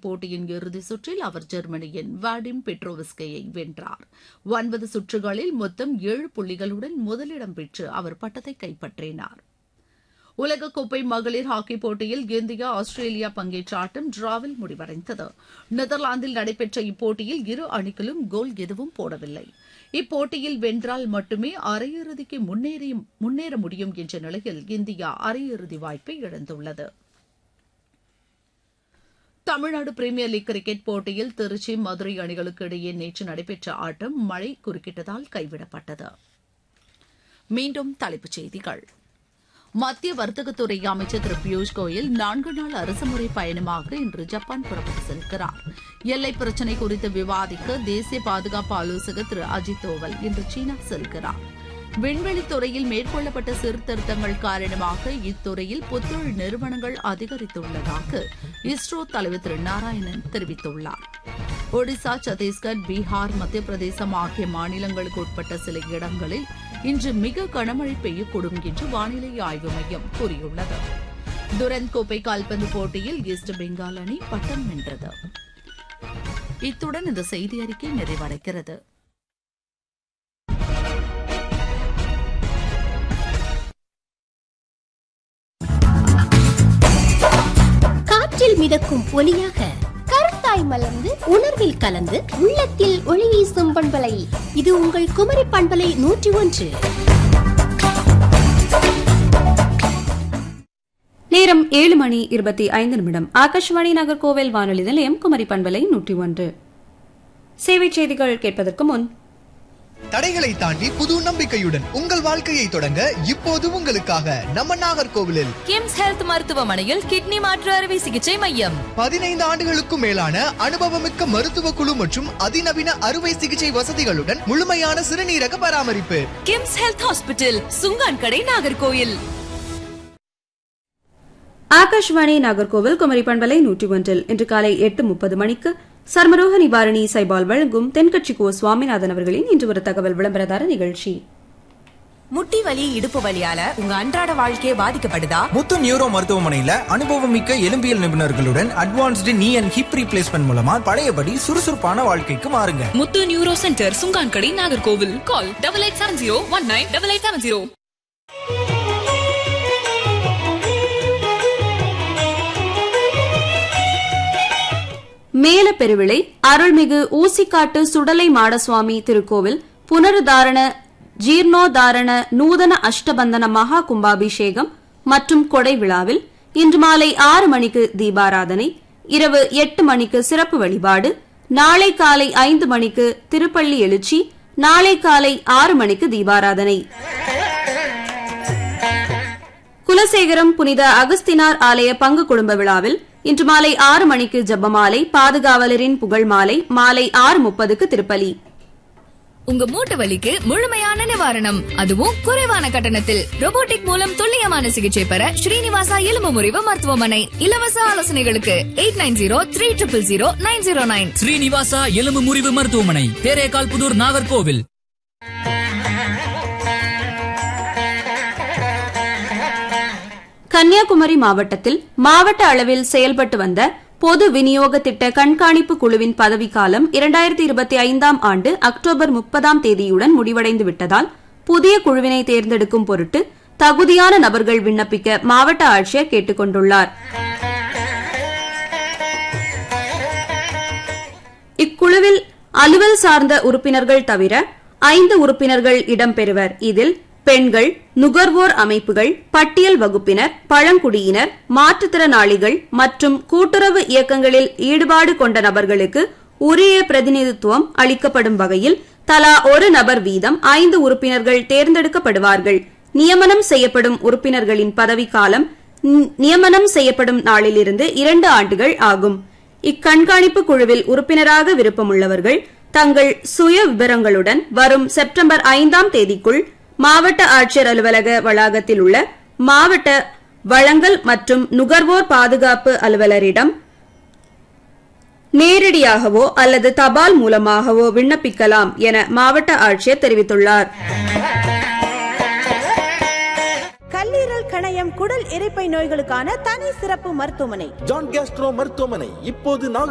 போட்டியின் இறுதிச் சுற்றில் அவர் ஜெர்மனியின் வாடிம் பெட்ரோவிஸ்கையை வென்றார் ஒன்பது சுற்றுகளில் மொத்தம் ஏழு புள்ளிகளுடன் முதலிடம் பெற்று அவர் பட்டத்தை கைப்பற்றினார் உலகக்கோப்பை மகளிர் ஹாக்கி போட்டியில் இந்தியா ஆஸ்திரேலியா பங்கேற்ற ஆட்டம் டிராவில் முடிவடைந்தது நெதர்லாந்தில் நடைபெற்ற இப்போட்டியில் இரு அணிகளும் கோல் எதுவும் போடவில்லை இப்போட்டியில் வென்றால் மட்டுமே அரையிறுதிக்கு முன்னேற முடியும் என்ற நிலையில் இந்தியா அரையிறுதி வாய்ப்பை இழந்துள்ளது தமிழ்நாடு பிரீமியர் லீக் கிரிக்கெட் போட்டியில் திருச்சி மதுரை அணிகளுக்கு இடையே நேற்று நடைபெற்ற ஆட்டம் மழை குறுக்கிட்டதால் கைவிடப்பட்டது மீண்டும் தலைப்புச் செய்திகள் மத்திய வர்த்தகத்துறை அமைச்சர் திரு பியூஷ் கோயல் நான்கு நாள் அரசுமுறை பயணமாக இன்று ஜப்பான் புறப்பட்டு செல்கிறார் எல்லை பிரச்சினை குறித்து விவாதிக்க தேசிய பாதுகாப்பு ஆலோசகர் திரு அஜித் தோவல் இன்று சீனா செல்கிறார் விண்வெளி துறையில் மேற்கொள்ளப்பட்ட சீர்திருத்தங்கள் காரணமாக இத்துறையில் புத்தொழில் நிறுவனங்கள் அதிகரித்துள்ளதாக இஸ்ரோ தலைவர் திரு நாராயணன் தெரிவித்துள்ளார் ஒடிசா சத்தீஸ்கர் பீகார் மத்திய பிரதேசம் ஆகிய மாநிலங்களுக்கு உட்பட்ட சில இடங்களில் இன்று மிக கனமழை பெய்யக்கூடும் என்று வானிலை ஆய்வு மையம் கூறியுள்ளது துரந்த் கோப்பை கால்பந்து போட்டியில் ஈஸ்ட் பெங்கால் அணி பட்டம் வென்றது இத்துடன் இந்த செய்தி அறிக்கை நிறைவடைகிறது காற்றில் மிதக்கும் ஒலியாக கருத்தாய் மலர்ந்து உணர்வில் கலந்து உள்ளத்தில் ஒளி வீசும் பண்பலை இது உங்கள் குமரி பண்பலை நூற்றி ஒன்று நேரம் ஏழு மணி இருபத்தி ஐந்து நிமிடம் ஆகாஷ்வாணி நகர்கோவில் வானொலி நிலையம் குமரி பண்பலை நூற்றி ஒன்று சேவை செய்திகள் கேட்பதற்கு முன் தடைகளை தாண்டி புது நம்பிக்கையுடன் உங்கள் வாழ்க்கையை தொடங்க இப்போது உங்களுக்காக நம்ம நாகர்கோவிலில் கிம்ஸ் ஹெல்த் மருத்துவமனையில் கிட்னி மாற்று அறுவை சிகிச்சை மையம் பதினைந்து ஆண்டுகளுக்கும் மேலான அனுபவமிக்க மருத்துவ குழு மற்றும் அதிநவீன அறுவை சிகிச்சை வசதிகளுடன் முழுமையான சிறுநீரக பராமரிப்பு கிம்ஸ் ஹெல்த் ஹாஸ்பிட்டல் சுங்கான் கடை நாகர்கோயில் ஆகாஷ்வாணி நாகர்கோவில் குமரி பண்பலை நூற்றி ஒன்றில் இன்று காலை எட்டு முப்பது மணிக்கு சர்மரோக நிவாரணி சைபால் வழங்கும் தென்கட்சி கோ சுவாமிநாதன் அவர்களின் இன்று ஒரு தகவல் விளம்பரதார நிகழ்ச்சி முட்டி வலி இடுப்பு வலியால உங்க அன்றாட வாழ்க்கையே பாதிக்கப்படுதா முத்து நியூரோ மருத்துவமனையில அனுபவமிக்க எலும்பியல் நிபுணர்களுடன் அட்வான்ஸ்டு நீ அண்ட் ஹிப் ரீப்ளேஸ்மெண்ட் மூலமா பழையபடி சுறுசுறுப்பான வாழ்க்கைக்கு மாறுங்க Muthu neuro centre Sunkankadai Nagercoil call double eight seven zero one nine double eight seven zero மேல பெருவிளை அருள்மிகு ஊசிக்காட்டு சுடலை மாடசுவாமி திருக்கோவில் புனருதாரண ஜீர்ணோதாரண நூதன அஷ்டபந்தன மகா கும்பாபிஷேகம் மற்றும் கொடை விழாவில் இன்று மாலை ஆறு மணிக்கு தீபாராதனை இரவு எட்டு மணிக்கு சிறப்பு வழிபாடு நாளை காலை ஐந்து மணிக்கு திருப்பள்ளி எழுச்சி நாளை காலை ஆறு மணிக்கு தீபாராதனை குலசேகரம் புனித அகஸ்தினார் ஆலய பங்கு குடும்ப விழாவில் இன்று மாலை ஆறு மணிக்கு ஜெபமாலை பாதுகாவலரின் புகழ் மாலை மாலை ஆறு முப்பதுக்கு திருப்பலி உங்க மூட்டு வலிக்கு முழுமையான நிவாரணம் அதுவும் குறைவான கட்டணத்தில் robotic மூலம் துல்லியமான சிகிச்சை பெற ஸ்ரீனிவாசா எலும்பு முறிவு மருத்துவமனை இலவச ஆலோசனைகளுக்கு eight nine zero three triple zero nine zero nine Srinivasa எலும்பு முறிவு மருத்துவமனை தேரேகால் புதூர் நாகர்கோவில் கன்னியாகுமரி மாவட்டத்தில் மாவட்ட அளவில் செயல்பட்டு வந்த பொது விநியோக திட்ட கண்காணிப்பு குழுவின் பதவிக்காலம் இரண்டாயிரத்தி இருபத்தி ஐந்தாம் ஆண்டு அக்டோபர் முப்பதாம் தேதியுடன் முடிவடைந்து விட்டதால் புதிய குழுவினை தேர்ந்தெடுக்கும் பொருட்டு தகுதியான நபர்கள் விண்ணப்பிக்க மாவட்ட ஆட்சியர் கேட்டுக் கொண்டுள்ளார் இக்குழுவில் அலுவல் சார்ந்த உறுப்பினர்கள் தவிர ஐந்து உறுப்பினர்கள் இடம்பெறுவர் இதில் பெண்கள் நுகர்வோர் அமைப்புகள் பட்டியல் வகுப்பினர் பழங்குடியினர் மாற்றுத்திறனாளிகள் மற்றும் கூட்டுறவு இயக்கங்களில் ஈடுபாடு கொண்ட நபர்களுக்கு உரிய பிரதிநிதித்துவம் அளிக்கப்படும் வகையில் தலா ஒரு நபர் வீதம் ஐந்து உறுப்பினர்கள் தேர்ந்தெடுக்கப்படுவார்கள் நியமனம் செய்யப்படும் உறுப்பினர்களின் பதவிக்காலம் நி- நியமனம் செய்யப்படும் நாளிலிருந்து இரண்டு ஆண்டுகள் ஆகும் இக்கண்காணிப்பு குழுவில் உறுப்பினராக விருப்பமுள்ளவர்கள் தங்கள் சுய விவரங்களுடன் வரும் செப்டம்பர் ஐந்தாம் தேதிக்குள் மாவட்ட ஆட்சியர் அலுவலக வளாகத்தில் உள்ள மாவட்ட வழங்கல் மற்றும் நுகர்வோர் பாதுகாப்பு அலுவலரிடம் நேரடியாகவோ அல்லது தபால் மூலமாகவோ விண்ணப்பிக்கலாம் என மாவட்ட ஆட்சியர் தெரிவித்துள்ளார் கல்லீரல் கணையம் குடல் இரைப்பை நோய்களுக்கான தனி சிறப்பு மருத்துவமனை ஜான் கேஸ்ட்ரோ மருத்துவமனை இப்போது